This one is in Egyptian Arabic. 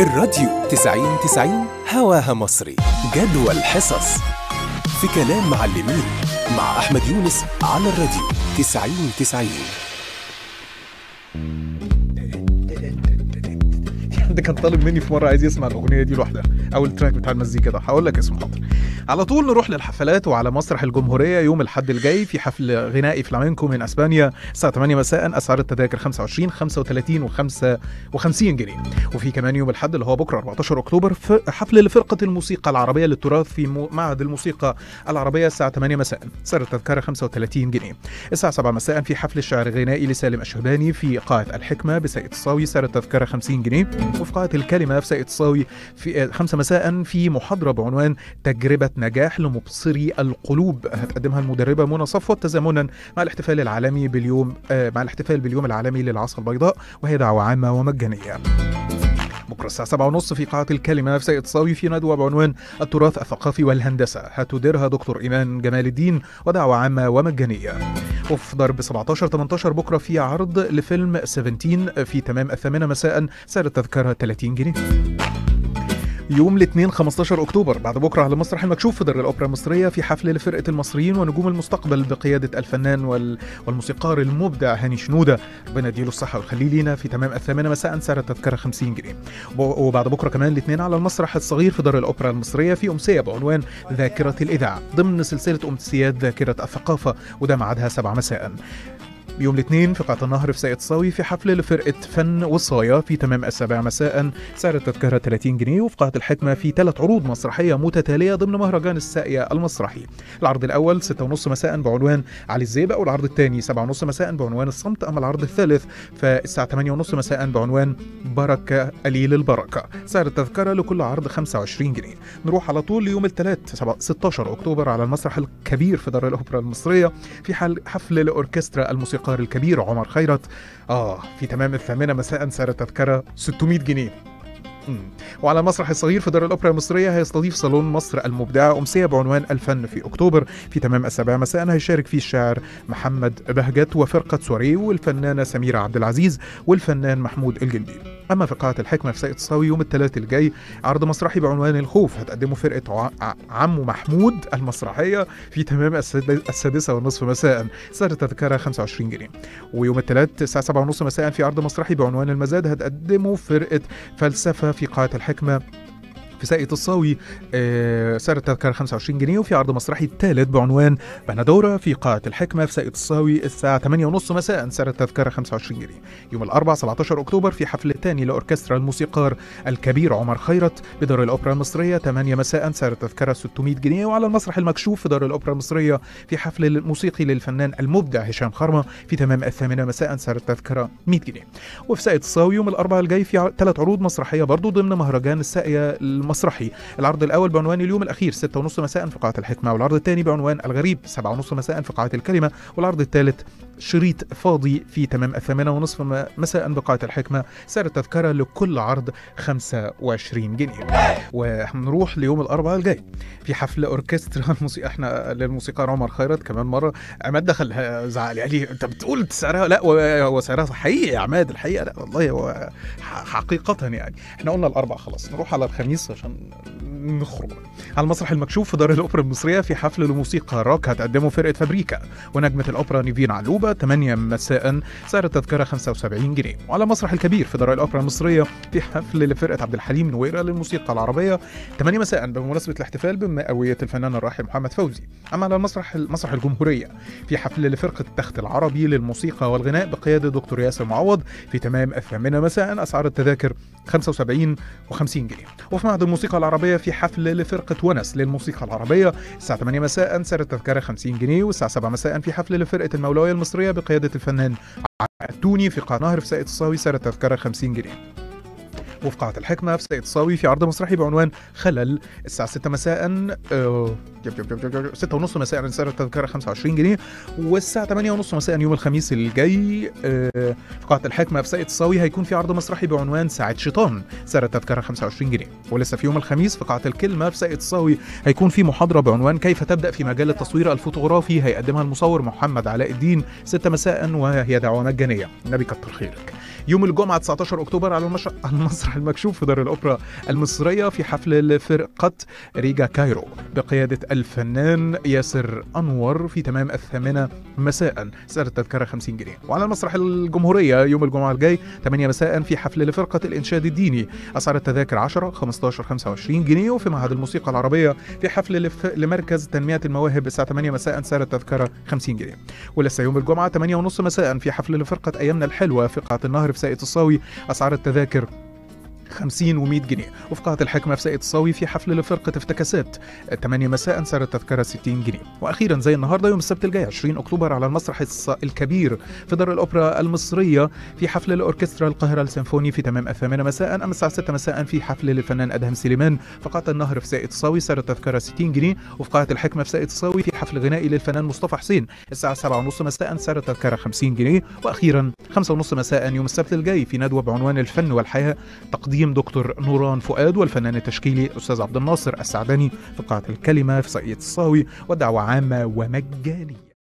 الراديو 90 90 هواها مصري جدول حصص في كلام معلمين مع أحمد يونس على الراديو 90 90 حد كان طالب مني في مره عايز يسمع الاغنيه دي لوحدها او التراك بتاع المزيكا ده هقول لك اسمه حاضر على طول نروح للحفلات وعلى مسرح الجمهوريه يوم الاحد الجاي في حفل غنائي فلامينكو من اسبانيا الساعه 8 مساء اسعار التذاكر 25 35 و55 جنيه وفي كمان يوم الاحد اللي هو بكره 14 اكتوبر في حفل لفرقه الموسيقى العربيه للتراث في مو- معهد الموسيقى العربيه الساعه 8 مساء سعر التذكره 35 جنيه الساعه 7 مساء في حفل الشعر الغنائي لسالم الشهباني في قاعه الحكمه بسيد الصاوي سعر التذكره 50 جنيه وفي قاعه الكلمه في سيد الصاوي في 5 مساء في محاضره بعنوان تجربه نجاح لمبصري القلوب هتقدمها المدربه منى صفوت تزامنا مع الاحتفال العالمي باليوم آه، مع الاحتفال باليوم العالمي للعصا البيضاء وهي دعوه عامه ومجانيه بكره الساعة 7 ونص في قاعة الكلمة في سيد صاوي في ندوة بعنوان التراث الثقافي والهندسة هتديرها دكتور إيمان جمال الدين ودعوة عامة ومجانية وفي ضرب 17 18 بكرة في عرض لفيلم 17 في تمام الثامنة مساء سعر التذكرة 30 جنيه يوم الاثنين 15 اكتوبر بعد بكره على مسرح المكشوف في دار الاوبرا المصريه في حفل لفرقه المصريين ونجوم المستقبل بقياده الفنان وال... والموسيقار المبدع هاني شنوده ربنا يديله الصحه ويخليه لينا في تمام الثامنه مساء سعر التذكره 50 جنيه وب- وبعد بكره كمان الاثنين على المسرح الصغير في دار الاوبرا المصريه في امسيه بعنوان ذاكره الاذاعه ضمن سلسله امسيات ذاكره الثقافه وده ميعادها 7 مساء يوم الاثنين في قاعة النهر في سيد صاوي في حفل لفرقة فن وصايا في تمام السابع مساء سعر التذكرة 30 جنيه وفي قاعة الحكمة في ثلاث عروض مسرحية متتالية ضمن مهرجان الساقية المسرحي العرض الأول 6:30 مساء بعنوان علي الزيبق والعرض الثاني 7:30 مساء بعنوان الصمت أما العرض الثالث فالساعة 8:30 مساء بعنوان بركة قليل البركة سعر التذكرة لكل عرض 25 جنيه نروح على طول ليوم الثلاث 16 أكتوبر على المسرح الكبير في دار الأوبرا المصرية في حل حفل لأوركسترا الموسيقار الكبير عمر خيرت آه في تمام الثامنة مساء سعر التذكرة 600 جنيه مم. وعلى المسرح الصغير في دار الأوبرا المصرية هيستضيف صالون مصر المبدعة أمسية بعنوان الفن في أكتوبر في تمام السابعة مساء هيشارك فيه الشاعر محمد بهجت وفرقة سوري والفنانة سميرة عبد العزيز والفنان محمود الجندي أما في قاعة الحكمة في ساقية الصاوي يوم الثلاث الجاي عرض مسرحي بعنوان الخوف هتقدمه فرقة ع- ع- عمو محمود المسرحية في تمام الساد- السادسة والنصف مساء سعر التذكرة 25 جنيه ويوم الثلاث الساعة 7 ونص مساء في عرض مسرحي بعنوان المزاد هتقدمه فرقة فلسفة في قاعة الحكمة في ساقية الصاوي آه، سعر التذكرة 25 جنيه وفي عرض مسرحي الثالث بعنوان بندورة في قاعة الحكمة في ساقية الصاوي الساعة 8 ونص مساء سعر التذكرة 25 جنيه يوم الأربعاء 17 أكتوبر في حفل الثاني لأوركسترا الموسيقار الكبير عمر خيرت بدار الأوبرا المصرية 8 مساء سعر التذكرة 600 جنيه وعلى المسرح المكشوف في دار الأوبرا المصرية في حفل موسيقي للفنان المبدع هشام خرمة في تمام الثامنة مساء سعر التذكرة 100 جنيه وفي ساقية الصاوي يوم الأربعاء الجاي في ثلاث عروض مسرحية برضو ضمن مهرجان الساقية المسرحي العرض الأول بعنوان اليوم الأخير 6 ونص مساء في قاعة الحكمة والعرض الثاني بعنوان الغريب 7 ونص مساء في قاعة الكلمة والعرض الثالث شريط فاضي في تمام الثامنة ونصف م- مساء بقاعة الحكمة سعر التذكرة لكل عرض 25 جنيه وهنروح ليوم الأربعاء الجاي في حفل أوركسترا الموسيقى احنا للموسيقار عمر خيرت كمان مرة عماد دخل ه- زعق لي قال لي انت بتقول سعرها لا هو- هو سعرها حقيقي يا عماد الحقيقة لا والله هو ح- حقيقة يعني احنا قلنا الأربع خلاص نروح على الخميس عشان نخرج على المسرح المكشوف في دار الأوبرا المصرية في حفل لموسيقى روك هتقدمه فرقة فابريكا ونجمة الأوبرا نيفين علوبة 8 مساء سعر التذكرة 75 جنيه وعلى مسرح الكبير في دار الأوبرا المصرية في حفل لفرقة عبد الحليم نويرة للموسيقى العربية 8 مساء بمناسبة الاحتفال بمئوية الفنان الراحل محمد فوزي أما على المسرح مسرح الجمهورية في حفل لفرقة التخت العربي للموسيقى والغناء بقيادة دكتور ياسر معوض في تمام الثامنة مساء أسعار التذاكر 75 و50 جنيه وفي معهد الموسيقى العربية في حفل لفرقة ونس للموسيقى العربية الساعة 8 مساء سعر التذكرة 50 جنيه والساعة 7 مساء في حفل لفرقة المولوية المصرية بقيادة الفنان التوني في قاع نهر في ساقية الصاوي سعر التذكرة 50 جنيه وفي قاعة الحكمة في سيد صاوي في عرض مسرحي بعنوان خلل الساعة 6 مساء آه، يب يب يب يب 6 ونص مساء سعر التذكرة 25 جنيه والساعة 8 ونص مساء يوم الخميس الجاي آه، في قاعة الحكمة في سيد صاوي هيكون في عرض مسرحي بعنوان ساعة شيطان سعر التذكرة 25 جنيه ولسه في يوم الخميس في قاعة الكلمة في سيد صاوي هيكون في محاضرة بعنوان كيف تبدأ في مجال التصوير الفوتوغرافي هيقدمها المصور محمد علاء الدين 6 مساء وهي دعوة مجانية النبي كتر خيرك يوم الجمعة 19 أكتوبر على المش... على المسرح المسرح المكشوف في دار الأوبرا المصرية في حفل لفرقة ريجا كايرو بقيادة الفنان ياسر أنور في تمام الثامنة مساء سعر التذكرة 50 جنيه وعلى المسرح الجمهورية يوم الجمعة الجاي 8 مساء في حفل لفرقة الإنشاد الديني أسعار التذاكر 10 15 25 جنيه وفي معهد الموسيقى العربية في حفل لف... لمركز تنمية المواهب الساعة 8 مساء سعر التذكرة 50 جنيه ولسه يوم الجمعة 8 ونص مساء في حفل لفرقة أيامنا الحلوة في قاعة النهر في ساقية الصاوي أسعار التذاكر 50 و100 جنيه وفي قاعة الحكمة في ساقية الصاوي في حفل لفرقة افتكاسات 8 مساء سعر التذكرة 60 جنيه وأخيرا زي النهاردة يوم السبت الجاي 20 أكتوبر على المسرح الص- الكبير في دار الأوبرا المصرية في حفل لأوركسترا القاهرة السيمفوني في تمام الثامنة مساء أما الساعة 6 مساء في حفل للفنان أدهم سليمان في قاعة النهر في ساقية الصاوي سعر التذكرة 60 جنيه وفي قاعة الحكمة في ساقية الصاوي في حفل غنائي للفنان مصطفى حسين الساعة 7 ونص مساء سعر التذكرة 50 جنيه وأخيرا 5 ونص مساء يوم السبت الجاي في ندوة بعنوان الفن والحياة تقديم دكتور نوران فؤاد والفنان التشكيلي الأستاذ عبد الناصر السعداني في قاعة الكلمة في ساقية الصاوي ودعوة عامة ومجانية